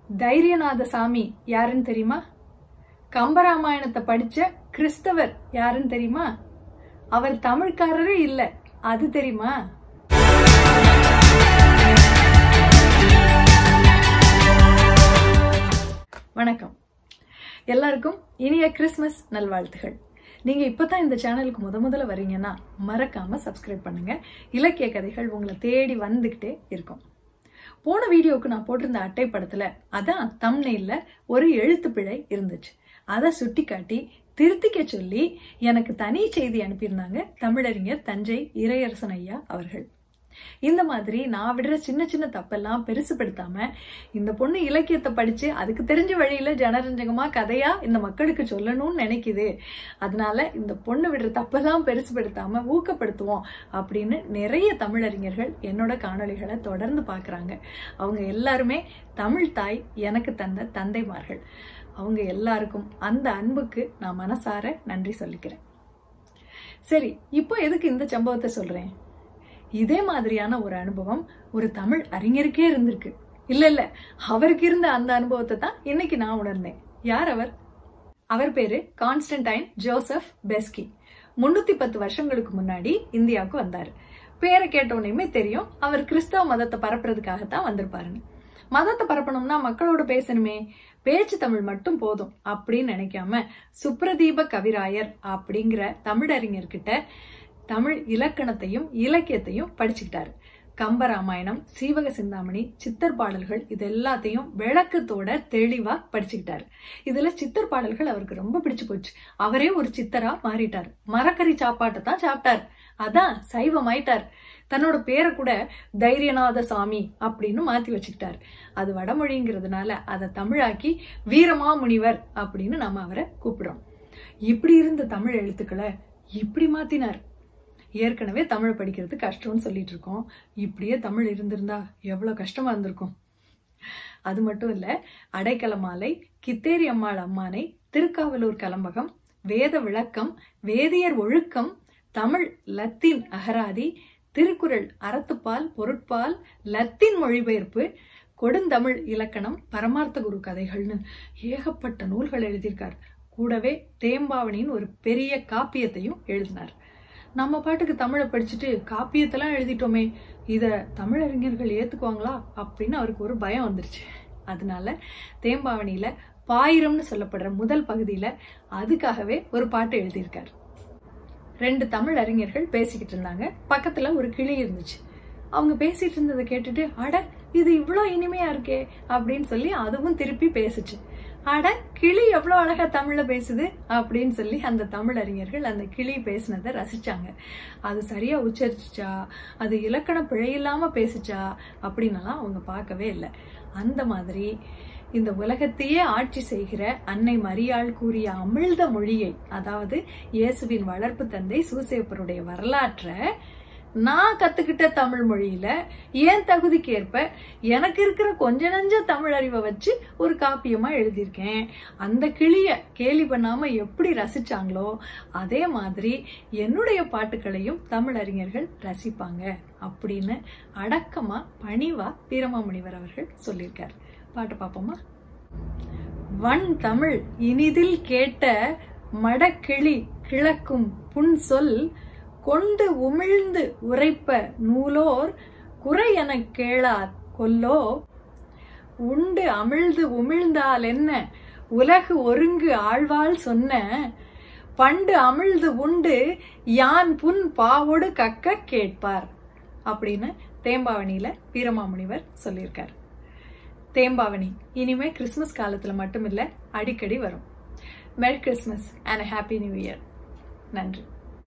தைரியநாத சாமி யாருன்னு தெரியுமா கம்பராமாயணத்தை படிச்ச கிறிஸ்தவர் யாருன்னு தெரியுமா அவர் தமிழ்காரரே இல்ல அது தெரியுமா வணக்கம் எல்லாருக்கும் இனிய கிறிஸ்மஸ் நல்வாழ்த்துகள் நீங்க இப்பதான் இந்த சேனலுக்கு முத முதல்ல வரீங்கன்னா மறக்காம சப்ஸ்கிரைப் பண்ணுங்க இலக்கிய கதைகள் உங்களை தேடி வந்துகிட்டே இருக்கும் போன வீடியோவுக்கு நான் போட்டிருந்த அட்டை படத்துல அதான் தம்னெயில்ல ஒரு எழுத்து பிழை இருந்துச்சு அதை சுட்டி காட்டி திருத்திக்க சொல்லி எனக்கு தனி செய்தி அனுப்பியிருந்தாங்க தமிழறிஞர் தஞ்சை இறையரசன் ஐயா அவர்கள் இந்த மாதிரி நான் விடுற சின்ன சின்ன தப்பெல்லாம் பெருசுப்படுத்தாம இந்த பொண்ணு இலக்கியத்தை படிச்சு அதுக்கு தெரிஞ்ச வழியில ஜனரஞ்சகமா கதையா இந்த மக்களுக்கு சொல்லணும்னு நினைக்குது அதனால இந்த பொண்ணு விடுற தப்பெல்லாம் பெருசுப்படுத்தாம ஊக்கப்படுத்துவோம் அப்படின்னு நிறைய தமிழறிஞர்கள் என்னோட காணொளிகளை தொடர்ந்து பாக்குறாங்க அவங்க எல்லாருமே தமிழ் தாய் எனக்கு தந்த தந்தைமார்கள் அவங்க எல்லாருக்கும் அந்த அன்புக்கு நான் மனசார நன்றி சொல்லிக்கிறேன் சரி இப்போ எதுக்கு இந்த சம்பவத்தை சொல்றேன் இதே மாதிரியான ஒரு அனுபவம் ஒரு தமிழ் அறிஞருக்கே இருந்திருக்கு இல்ல இல்ல அவருக்கு இருந்த அந்த அனுபவத்தை தான் இன்னைக்கு நான் உணர்ந்தேன் யார் அவர் அவர் பேரு கான்ஸ்டன்டைன் ஜோசப் பெஸ்கி முன்னூத்தி பத்து வருஷங்களுக்கு முன்னாடி இந்தியாவுக்கு வந்தாரு பேரை கேட்டவுடனேயுமே தெரியும் அவர் கிறிஸ்தவ மதத்தை பரப்புறதுக்காகத்தான் வந்திருப்பாருன்னு மதத்தை பரப்பணும்னா மக்களோட பேசணுமே பேச்சு தமிழ் மட்டும் போதும் அப்படின்னு நினைக்காம சுப்ரதீப கவிராயர் அப்படிங்கிற தமிழறிஞர்கிட்ட தமிழ் இலக்கணத்தையும் இலக்கியத்தையும் படிச்சுக்கிட்டாரு கம்பராமாயணம் சீவக சிந்தாமணி சித்தர் பாடல்கள் இது எல்லாத்தையும் விளக்கத்தோட தெளிவா படிச்சுக்கிட்டாரு இதுல சித்தர் பாடல்கள் அவருக்கு ரொம்ப பிடிச்சு போச்சு அவரே ஒரு சித்தரா மாறிட்டார் மரக்கறி சாப்பாட்டை தான் சாப்பிட்டார் அதான் சைவமாயிட்டார் தன்னோட பேரை கூட தைரியநாத சாமி அப்படின்னு மாத்தி வச்சுக்கிட்டார் அது வடமொழிங்கிறதுனால அதை தமிழாக்கி வீரமாமுனிவர் அப்படின்னு நாம அவரை கூப்பிடுறோம் இப்படி இருந்த தமிழ் எழுத்துக்களை இப்படி மாத்தினார் ஏற்கனவே தமிழ் படிக்கிறது கஷ்டம்னு சொல்லிட்டு இருக்கோம் இப்படியே தமிழ் இருந்திருந்தா எவ்வளவு கஷ்டமா இருந்திருக்கும் அது மட்டும் இல்ல அடைக்கல மாலை கித்தேரி அம்மாள் அம்மானை திருக்காவலூர் கலம்பகம் வேத விளக்கம் வேதியர் ஒழுக்கம் தமிழ் லத்தீன் அகராதி திருக்குறள் அறத்துப்பால் பொருட்பால் லத்தீன் மொழிபெயர்ப்பு கொடுந்தமிழ் இலக்கணம் பரமார்த்த குரு கதைகள்னு ஏகப்பட்ட நூல்கள் எழுதியிருக்கார் கூடவே தேம்பாவணின்னு ஒரு பெரிய காப்பியத்தையும் எழுதினார் நம்ம பாட்டுக்கு தமிழை படிச்சுட்டு காப்பியத்தெல்லாம் எழுதிட்டோமே இத தமிழறிஞர்கள் ஏத்துக்குவாங்களா அப்படின்னு அவருக்கு ஒரு பயம் வந்துருச்சு அதனால தேம்பாவணியில பாயிரம்னு சொல்லப்படுற முதல் பகுதியில அதுக்காகவே ஒரு பாட்டு எழுதியிருக்காரு ரெண்டு தமிழ் அறிஞர்கள் பேசிக்கிட்டு இருந்தாங்க பக்கத்துல ஒரு கிளி இருந்துச்சு அவங்க பேசிட்டு இருந்ததை கேட்டுட்டு அட இது இவ்வளோ இனிமையா இருக்கே அப்படின்னு சொல்லி அதுவும் திருப்பி பேசுச்சு அட கிளி எவ்வளோ அழகா தமிழ்ல பேசுது அப்படின்னு சொல்லி அந்த தமிழ் அறிஞர்கள் அந்த கிளி பேசினதை ரசிச்சாங்க அது சரியா உச்சரிச்சுச்சா அது இலக்கண பிழையில்லாம பேசுச்சா அப்படின்னலாம் அவங்க பார்க்கவே இல்லை அந்த மாதிரி இந்த உலகத்தையே ஆட்சி செய்கிற அன்னை மரியாள் கூறிய அமிழ்த மொழியை அதாவது இயேசுவின் வளர்ப்பு தந்தை சூசேப்பருடைய வரலாற்றை நான் கத்துக்கிட்ட தமிழ் மொழியில ஏன் தகுதிக்கு ஏற்ப எனக்கு இருக்கிற கொஞ்ச நஞ்ச தமிழ் அறிவை வச்சு ஒரு காப்பியமா எழுதியிருக்கேன் அந்த கிளிய கேலி பண்ணாம எப்படி ரசிச்சாங்களோ அதே மாதிரி என்னுடைய பாட்டுகளையும் தமிழ் அறிஞர்கள் ரசிப்பாங்க அப்படின்னு அடக்கமா பணிவா வீரமாமுனிவர் அவர்கள் சொல்லியிருக்கார் பாட்டு பார்ப்போமா வன் தமிழ் இனிதில் கேட்ட மடக்கிளி கிழக்கும் புன் சொல் கொண்டு உமிழ்ந்து உரைப்ப நூலோர் குறை எனக் கேளார் கொல்லோ உண்டு அமிழ்து உமிழ்ந்தால் என்ன உலகு ஒருங்கு ஆழ்வாள் சொன்ன பண்டு அமிழ்து உண்டு யான் புன் பாவோடு கக்க கேட்பார் அப்படின்னு தேம்பாவணியில வீரமாமுனிவர் சொல்லியிருக்கார் தேம்பாவணி இனிமே கிறிஸ்மஸ் காலத்துல மட்டும் இல்ல அடிக்கடி வரும் merry Christmas and happy new year நன்றி